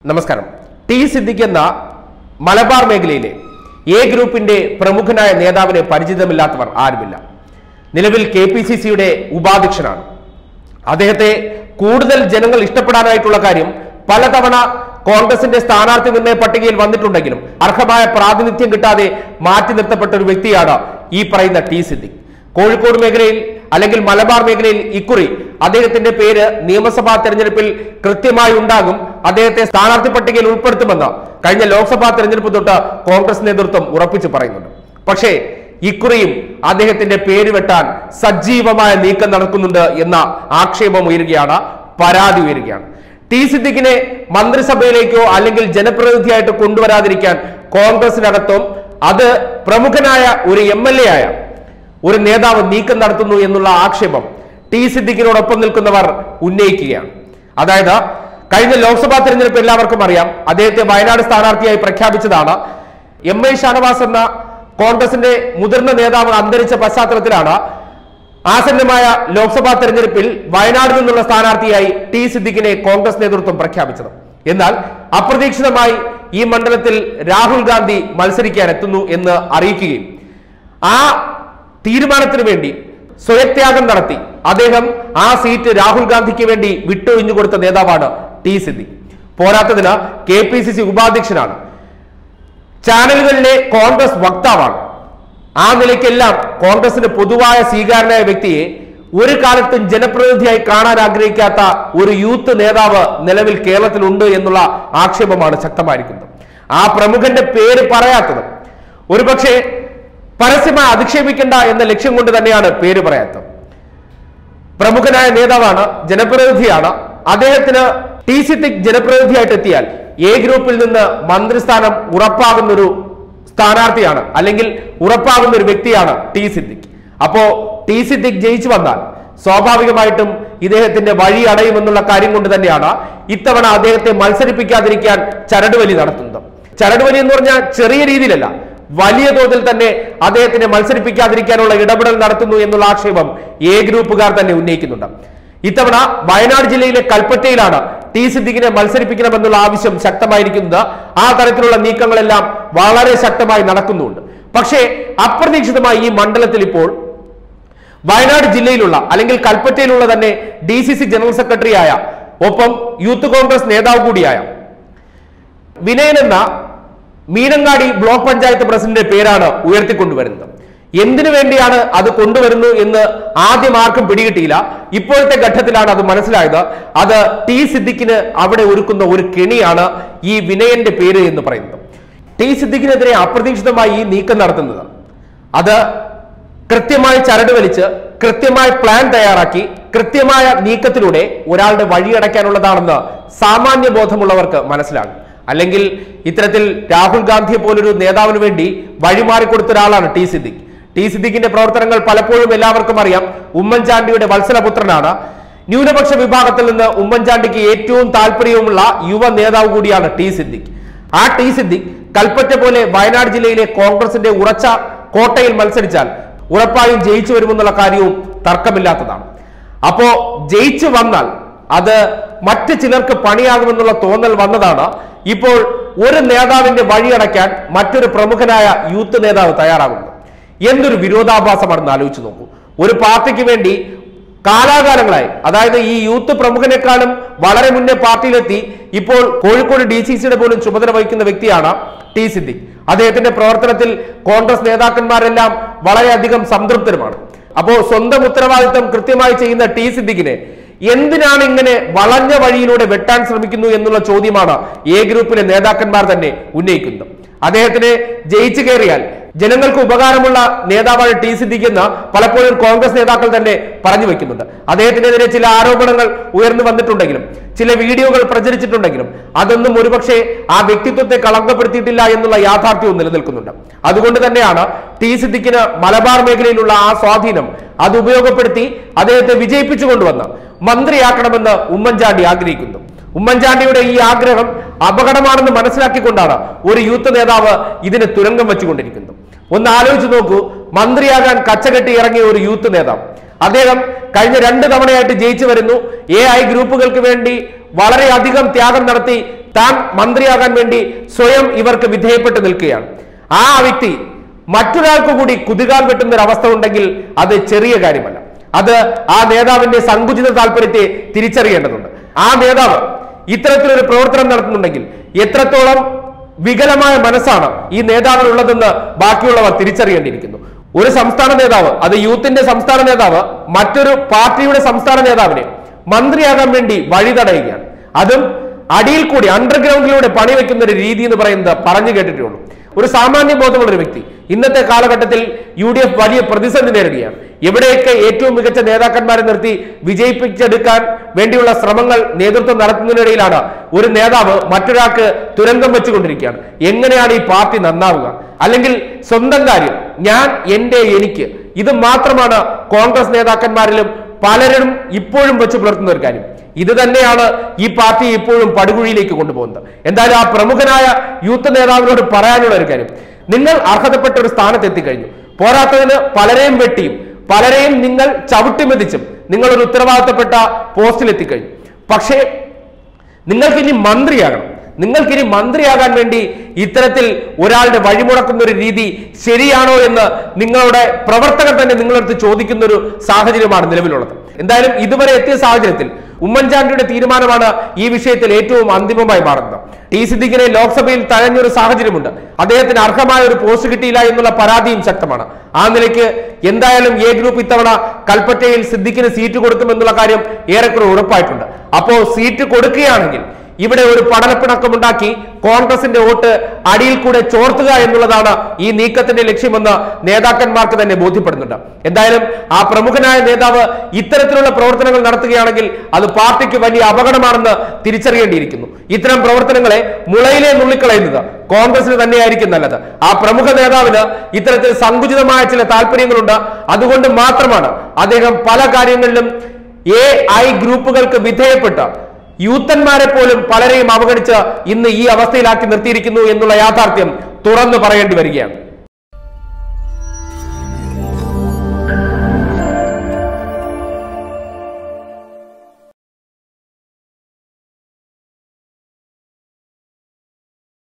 നമസ്കാരം ടി സിദ്ദിഖ് എന്ന മലബാർ മേഖലയിലെ എ ഗ്രൂപ്പിന്റെ പ്രമുഖനായ നേതാവിനെ പരിചിതമില്ലാത്തവർ ആരുമില്ല നിലവിൽ കെ പി സി സിയുടെ ഉപാധ്യക്ഷനാണ് അദ്ദേഹത്തെ കൂടുതൽ ജനങ്ങൾ ഇഷ്ടപ്പെടാനായിട്ടുള്ള കാര്യം പലതവണ കോൺഗ്രസിന്റെ സ്ഥാനാർത്ഥി നിർണയ പട്ടികയിൽ വന്നിട്ടുണ്ടെങ്കിലും അർഹമായ പ്രാതിനിധ്യം കിട്ടാതെ മാറ്റി നിർത്തപ്പെട്ട ഒരു വ്യക്തിയാണ് ഈ പറയുന്ന ടി സിദ്ദിഖ് കോഴിക്കോട് മേഖലയിൽ അല്ലെങ്കിൽ മലബാർ മേഖലയിൽ ഇക്കുറി അദ്ദേഹത്തിന്റെ പേര് നിയമസഭാ തെരഞ്ഞെടുപ്പിൽ കൃത്യമായി ഉണ്ടാകും അദ്ദേഹത്തെ സ്ഥാനാർത്ഥി പട്ടികയിൽ ഉൾപ്പെടുത്തുമെന്ന് കഴിഞ്ഞ ലോക്സഭാ തെരഞ്ഞെടുപ്പ് തൊട്ട് കോൺഗ്രസ് നേതൃത്വം ഉറപ്പിച്ചു പറയുന്നുണ്ട് പക്ഷേ ഇക്കുറിയും അദ്ദേഹത്തിന്റെ പേര് വെട്ടാൻ സജീവമായ നീക്കം നടക്കുന്നുണ്ട് എന്ന ആക്ഷേപം ഉയരുകയാണ് പരാതി ഉയരുകയാണ് ടി സിദ്ദിഖിനെ മന്ത്രിസഭയിലേക്കോ അല്ലെങ്കിൽ ജനപ്രതിനിധിയായിട്ട് കൊണ്ടുവരാതിരിക്കാൻ കോൺഗ്രസിനകത്തും അത് പ്രമുഖനായ ഒരു എം എൽ എ ആയ ഒരു നേതാവ് നീക്കം നടത്തുന്നു എന്നുള്ള ആക്ഷേപം ടി സിദ്ദിഖിനോടൊപ്പം നിൽക്കുന്നവർ ഉന്നയിക്കുകയാണ് അതായത് കഴിഞ്ഞ ലോക്സഭാ തെരഞ്ഞെടുപ്പ് എല്ലാവർക്കും അറിയാം അദ്ദേഹത്തെ വയനാട് സ്ഥാനാർത്ഥിയായി പ്രഖ്യാപിച്ചതാണ് എം ഐ ഷാനവാസ് എന്ന കോൺഗ്രസിന്റെ മുതിർന്ന നേതാവ് അന്തരിച്ച പശ്ചാത്തലത്തിലാണ് ആസന്നമായ ലോക്സഭാ തെരഞ്ഞെടുപ്പിൽ വയനാട് നിന്നുള്ള സ്ഥാനാർത്ഥിയായി ടി സിദ്ദിഖിനെ കോൺഗ്രസ് നേതൃത്വം പ്രഖ്യാപിച്ചത് എന്നാൽ അപ്രതീക്ഷിതമായി ഈ മണ്ഡലത്തിൽ രാഹുൽ ഗാന്ധി മത്സരിക്കാൻ എത്തുന്നു എന്ന് അറിയിക്കുകയും ആ തീരുമാനത്തിന് വേണ്ടി സ്വയത്യാഗം നടത്തി അദ്ദേഹം ആ സീറ്റ് രാഹുൽ ഗാന്ധിക്ക് വേണ്ടി വിട്ടൊഴിഞ്ഞു കൊടുത്ത നേതാവാണ് ടി സിദ്ദിഖ് പോരാത്തതിന് കെ പി സി സി ഉപാധ്യക്ഷനാണ് ചാനലുകളിലെ കോൺഗ്രസ് വക്താവാണ് ആ നിലയ്ക്കെല്ലാം കോൺഗ്രസിന് പൊതുവായ സ്വീകാരനായ വ്യക്തിയെ ഒരു കാലത്തും ജനപ്രതിനിധിയായി കാണാൻ ആഗ്രഹിക്കാത്ത ഒരു യൂത്ത് നേതാവ് നിലവിൽ കേരളത്തിലുണ്ട് എന്നുള്ള ആക്ഷേപമാണ് ശക്തമായിരിക്കുന്നത് ആ പ്രമുഖന്റെ പേര് പറയാത്തത് ഒരുപക്ഷെ പരസ്യമായി അധിക്ഷേപിക്കേണ്ട എന്ന ലക്ഷ്യം കൊണ്ട് തന്നെയാണ് പേര് പറയാത്തത് പ്രമുഖനായ നേതാവാണ് ജനപ്രതിനിധിയാണ് അദ്ദേഹത്തിന് ടി സിദ്ദിഖ് ജനപ്രതിനിധിയായിട്ട് എത്തിയാൽ എ ഗ്രൂപ്പിൽ നിന്ന് മന്ത്രിസ്ഥാനം ഉറപ്പാകുന്ന ഒരു സ്ഥാനാർത്ഥിയാണ് അല്ലെങ്കിൽ ഉറപ്പാകുന്ന ഒരു വ്യക്തിയാണ് ടി സിദ്ദിഖ് അപ്പോ ടി സിദ്ദിഖ് ജയിച്ചു വന്നാൽ സ്വാഭാവികമായിട്ടും ഇദ്ദേഹത്തിന്റെ വഴി അടയുമെന്നുള്ള കാര്യം കൊണ്ട് തന്നെയാണ് ഇത്തവണ അദ്ദേഹത്തെ മത്സരിപ്പിക്കാതിരിക്കാൻ ചരടുവലി നടത്തുന്നത് ചരടുവലി എന്ന് പറഞ്ഞാൽ ചെറിയ രീതിയിലല്ല വലിയ തോതിൽ തന്നെ അദ്ദേഹത്തിനെ മത്സരിപ്പിക്കാതിരിക്കാനുള്ള ഇടപെടൽ നടത്തുന്നു എന്നുള്ള ആക്ഷേപം എ ഗ്രൂപ്പുകാർ തന്നെ ഉന്നയിക്കുന്നുണ്ട് ഇത്തവണ വയനാട് ജില്ലയിലെ കൽപ്പറ്റയിലാണ് ടി സിദ്ദിഖിനെ മത്സരിപ്പിക്കണമെന്നുള്ള ആവശ്യം ശക്തമായിരിക്കുന്നത് ആ തരത്തിലുള്ള നീക്കങ്ങളെല്ലാം വളരെ ശക്തമായി നടക്കുന്നുണ്ട് പക്ഷേ അപ്രതീക്ഷിതമായി ഈ മണ്ഡലത്തിൽ ഇപ്പോൾ വയനാട് ജില്ലയിലുള്ള അല്ലെങ്കിൽ കൽപ്പറ്റയിലുള്ള തന്നെ ഡി സി സി ജനറൽ സെക്രട്ടറിയായ ഒപ്പം യൂത്ത് കോൺഗ്രസ് നേതാവ് കൂടിയായ വിനയൻ എന്ന മീനങ്ങാടി ബ്ലോക്ക് പഞ്ചായത്ത് പ്രസിഡന്റിന്റെ പേരാണ് ഉയർത്തിക്കൊണ്ടുവരുന്നത് എന്തിനു വേണ്ടിയാണ് അത് കൊണ്ടുവരുന്നു എന്ന് ആദ്യം ആർക്കും പിടികിട്ടിയില്ല ഇപ്പോഴത്തെ ഘട്ടത്തിലാണ് അത് മനസ്സിലായത് അത് ടി സിദ്ദിഖിന് അവിടെ ഒരുക്കുന്ന ഒരു കെണിയാണ് ഈ വിനയന്റെ പേര് എന്ന് പറയുന്നത് ടി സിദ്ദിഖിനെതിരെ അപ്രതീക്ഷിതമായി ഈ നീക്കം നടത്തുന്നത് അത് കൃത്യമായി ചരട് വലിച്ച് കൃത്യമായ പ്ലാൻ തയ്യാറാക്കി കൃത്യമായ നീക്കത്തിലൂടെ ഒരാളുടെ വഴിയടയ്ക്കാനുള്ളതാണെന്ന് സാമാന്യ ബോധമുള്ളവർക്ക് മനസ്സിലാകും അല്ലെങ്കിൽ ഇത്തരത്തിൽ രാഹുൽ ഗാന്ധിയെ പോലൊരു നേതാവിന് വേണ്ടി വഴിമാറിക്കൊടുത്ത ഒരാളാണ് ടി സിദ്ദിഖ് ടി സിദ്ദിഖിന്റെ പ്രവർത്തനങ്ങൾ പലപ്പോഴും എല്ലാവർക്കും അറിയാം ഉമ്മൻചാണ്ടിയുടെ വത്സലപുത്രനാണ് ന്യൂനപക്ഷ വിഭാഗത്തിൽ നിന്ന് ഉമ്മൻചാണ്ടിക്ക് ഏറ്റവും താല്പര്യവുമുള്ള യുവ നേതാവ് കൂടിയാണ് ടി സിദ്ദിഖ് ആ ടി സിദ്ദിഖ് കൽപ്പറ്റ പോലെ വയനാട് ജില്ലയിലെ കോൺഗ്രസിന്റെ ഉറച്ച കോട്ടയിൽ മത്സരിച്ചാൽ ഉറപ്പായും ജയിച്ചു വരുമെന്നുള്ള കാര്യവും തർക്കമില്ലാത്തതാണ് അപ്പോ ജയിച്ചു വന്നാൽ അത് മറ്റ് ചിലർക്ക് പണിയാകുമെന്നുള്ള തോന്നൽ വന്നതാണ് ഇപ്പോൾ ഒരു നേതാവിന്റെ വഴിയടയ്ക്കാൻ മറ്റൊരു പ്രമുഖനായ യൂത്ത് നേതാവ് തയ്യാറാകുന്നത് എന്തൊരു വിരോധാഭാസമാണെന്ന് ആലോചിച്ച് നോക്കൂ ഒരു പാർട്ടിക്ക് വേണ്ടി കാലാകാലങ്ങളായി അതായത് ഈ യൂത്ത് പ്രമുഖനേക്കാളും വളരെ മുന്നേ പാർട്ടിയിലെത്തി ഇപ്പോൾ കോഴിക്കോട് ഡി സി സിയുടെ പോലും ചുമതല വഹിക്കുന്ന വ്യക്തിയാണ് ടി സിദ്ദിഖ് അദ്ദേഹത്തിന്റെ പ്രവർത്തനത്തിൽ കോൺഗ്രസ് നേതാക്കന്മാരെല്ലാം വളരെയധികം സംതൃപ്തരുമാണ് അപ്പോ സ്വന്തം ഉത്തരവാദിത്തം കൃത്യമായി ചെയ്യുന്ന ടി സിദ്ദിഖിനെ എന്തിനാണ് ഇങ്ങനെ വളഞ്ഞ വഴിയിലൂടെ വെട്ടാൻ ശ്രമിക്കുന്നു എന്നുള്ള ചോദ്യമാണ് എ ഗ്രൂപ്പിലെ നേതാക്കന്മാർ തന്നെ ഉന്നയിക്കുന്നത് അദ്ദേഹത്തിന് ജയിച്ചു കയറിയാൽ ജനങ്ങൾക്ക് ഉപകാരമുള്ള നേതാവാണ് ടി സിദ്ദിഖ് എന്ന് പലപ്പോഴും കോൺഗ്രസ് നേതാക്കൾ തന്നെ പറഞ്ഞു വെക്കുന്നുണ്ട് അദ്ദേഹത്തിനെതിരെ ചില ആരോപണങ്ങൾ ഉയർന്നു വന്നിട്ടുണ്ടെങ്കിലും ചില വീഡിയോകൾ പ്രചരിച്ചിട്ടുണ്ടെങ്കിലും അതൊന്നും ഒരുപക്ഷെ ആ വ്യക്തിത്വത്തെ കളങ്കപ്പെടുത്തിയിട്ടില്ല എന്നുള്ള യാഥാർത്ഥ്യവും നിലനിൽക്കുന്നുണ്ട് അതുകൊണ്ട് തന്നെയാണ് ടി സിദ്ദിഖിന് മലബാർ മേഖലയിലുള്ള ആ സ്വാധീനം അത് ഉപയോഗപ്പെടുത്തി അദ്ദേഹത്തെ വിജയിപ്പിച്ചു കൊണ്ടുവന്ന് മന്ത്രിയാക്കണമെന്ന് ഉമ്മൻചാണ്ടി ആഗ്രഹിക്കുന്നു ഉമ്മൻചാണ്ടിയുടെ ഈ ആഗ്രഹം അപകടമാണെന്ന് മനസ്സിലാക്കിക്കൊണ്ടാണ് ഒരു യൂത്ത് നേതാവ് ഇതിന് തുരങ്കം വെച്ചുകൊണ്ടിരിക്കുന്നത് ഒന്ന് ആലോചിച്ച് നോക്കൂ മന്ത്രിയാകാൻ കച്ചകെട്ടി ഇറങ്ങിയ ഒരു യൂത്ത് നേതാവ് അദ്ദേഹം കഴിഞ്ഞ രണ്ട് തവണയായിട്ട് ജയിച്ചു വരുന്നു എ ഐ ഗ്രൂപ്പുകൾക്ക് വേണ്ടി വളരെയധികം ത്യാഗം നടത്തി താൻ മന്ത്രിയാകാൻ വേണ്ടി സ്വയം ഇവർക്ക് വിധേയപ്പെട്ട് നിൽക്കുകയാണ് ആ വ്യക്തി മറ്റൊരാൾക്ക് കൂടി കുതികാൽ വെട്ടുന്ന ഒരു അവസ്ഥ ഉണ്ടെങ്കിൽ അത് ചെറിയ കാര്യമല്ല അത് ആ നേതാവിന്റെ സങ്കുചിത താല്പര്യത്തെ തിരിച്ചറിയേണ്ടതുണ്ട് ആ നേതാവ് ഇത്തരത്തിലൊരു പ്രവർത്തനം നടത്തുന്നുണ്ടെങ്കിൽ എത്രത്തോളം വികലമായ മനസ്സാണ് ഈ നേതാവിനുള്ളതെന്ന് ബാക്കിയുള്ളവർ തിരിച്ചറിയേണ്ടിയിരിക്കുന്നു ഒരു സംസ്ഥാന നേതാവ് അത് യൂത്തിന്റെ സംസ്ഥാന നേതാവ് മറ്റൊരു പാർട്ടിയുടെ സംസ്ഥാന നേതാവിനെ മന്ത്രിയാകാൻ വേണ്ടി വഴി തടയുകയാണ് അതും അടിയിൽ കൂടി അണ്ടർഗ്രൗണ്ടിലൂടെ പണിവെക്കുന്ന ഒരു രീതി എന്ന് പറയുന്നത് പറഞ്ഞു കേട്ടിട്ടുള്ളൂ ഒരു സാമാന്യ ബോധമുള്ള ഒരു വ്യക്തി ഇന്നത്തെ കാലഘട്ടത്തിൽ യു ഡി എഫ് വലിയ പ്രതിസന്ധി നേരിടുകയാണ് എവിടെയൊക്കെ ഏറ്റവും മികച്ച നേതാക്കന്മാരെ നിർത്തി വിജയിപ്പിച്ചെടുക്കാൻ വേണ്ടിയുള്ള ശ്രമങ്ങൾ നേതൃത്വം നടത്തുന്നതിനിടയിലാണ് ഒരു നേതാവ് മറ്റൊരാൾക്ക് തുരങ്കം വെച്ചുകൊണ്ടിരിക്കുകയാണ് എങ്ങനെയാണ് ഈ പാർട്ടി നന്നാവുക അല്ലെങ്കിൽ സ്വന്തം കാര്യം ഞാൻ എന്റെ എനിക്ക് ഇത് മാത്രമാണ് കോൺഗ്രസ് നേതാക്കന്മാരിലും പലരും ഇപ്പോഴും വെച്ച് പുലർത്തുന്ന ഒരു കാര്യം ഇത് തന്നെയാണ് ഈ പാർട്ടി ഇപ്പോഴും പടുകുഴിയിലേക്ക് കൊണ്ടുപോകുന്നത് എന്തായാലും ആ പ്രമുഖനായ യൂത്ത് നേതാവിനോട് പറയാനുള്ള ഒരു കാര്യം നിങ്ങൾ അർഹതപ്പെട്ട ഒരു സ്ഥാനത്ത് എത്തിക്കഴിഞ്ഞു പോരാത്തതിന് പലരെയും വെട്ടിയും പലരെയും നിങ്ങൾ ചവിട്ടിമെതിച്ചും നിങ്ങൾ ഒരു ഉത്തരവാദിത്തപ്പെട്ട പോസ്റ്റിൽ എത്തിക്കഴിഞ്ഞു പക്ഷേ നിങ്ങൾക്ക് ഇനി മന്ത്രിയാകണം നിങ്ങൾക്ക് ഇനി മന്ത്രിയാകാൻ വേണ്ടി ഇത്തരത്തിൽ ഒരാളുടെ വഴിമുടക്കുന്ന ഒരു രീതി ശരിയാണോ എന്ന് നിങ്ങളുടെ പ്രവർത്തകർ തന്നെ നിങ്ങളടുത്ത് ചോദിക്കുന്ന ഒരു സാഹചര്യമാണ് നിലവിലുള്ളത് എന്തായാലും ഇതുവരെ എത്തിയ സാഹചര്യത്തിൽ ഉമ്മൻചാണ്ടിയുടെ തീരുമാനമാണ് ഈ വിഷയത്തിൽ ഏറ്റവും അന്തിമമായി മാറുന്നത് ടി സിദ്ദിഖിനെ ലോക്സഭയിൽ തഴഞ്ഞൊരു സാഹചര്യമുണ്ട് അദ്ദേഹത്തിന് അർഹമായ ഒരു പോസ്റ്റ് കിട്ടിയില്ല എന്നുള്ള പരാതിയും ശക്തമാണ് ആ നിലയ്ക്ക് എന്തായാലും എ ഗ്രൂപ്പ് ഇത്തവണ കൽപ്പറ്റയിൽ സിദ്ദിഖിന് സീറ്റ് കൊടുക്കുമെന്നുള്ള കാര്യം ഏറെക്കുറെ ഉറപ്പായിട്ടുണ്ട് അപ്പോ സീറ്റ് കൊടുക്കുകയാണെങ്കിൽ ഇവിടെ ഒരു പടലപ്പിണക്കമുണ്ടാക്കി കോൺഗ്രസിന്റെ വോട്ട് അടിയിൽ കൂടെ ചോർത്തുക എന്നുള്ളതാണ് ഈ നീക്കത്തിന്റെ ലക്ഷ്യമെന്ന് നേതാക്കന്മാർക്ക് തന്നെ ബോധ്യപ്പെടുന്നുണ്ട് എന്തായാലും ആ പ്രമുഖനായ നേതാവ് ഇത്തരത്തിലുള്ള പ്രവർത്തനങ്ങൾ നടത്തുകയാണെങ്കിൽ അത് പാർട്ടിക്ക് വലിയ അപകടമാണെന്ന് തിരിച്ചറിയേണ്ടിയിരിക്കുന്നു ഇത്തരം പ്രവർത്തനങ്ങളെ മുളയിലെ നുള്ളിക്കളയുന്നത് കോൺഗ്രസിന് തന്നെയായിരിക്കും നല്ലത് ആ പ്രമുഖ നേതാവിന് ഇത്തരത്തിൽ സങ്കുചിതമായ ചില താല്പര്യങ്ങളുണ്ട് അതുകൊണ്ട് മാത്രമാണ് അദ്ദേഹം പല കാര്യങ്ങളിലും എ ഐ ഗ്രൂപ്പുകൾക്ക് വിധേയപ്പെട്ട യൂത്തന്മാരെ പോലും പലരെയും അവഗണിച്ച് ഇന്ന് ഈ അവസ്ഥയിലാക്കി നിർത്തിയിരിക്കുന്നു എന്നുള്ള യാഥാർത്ഥ്യം തുറന്നു പറയേണ്ടി വരികയാണ്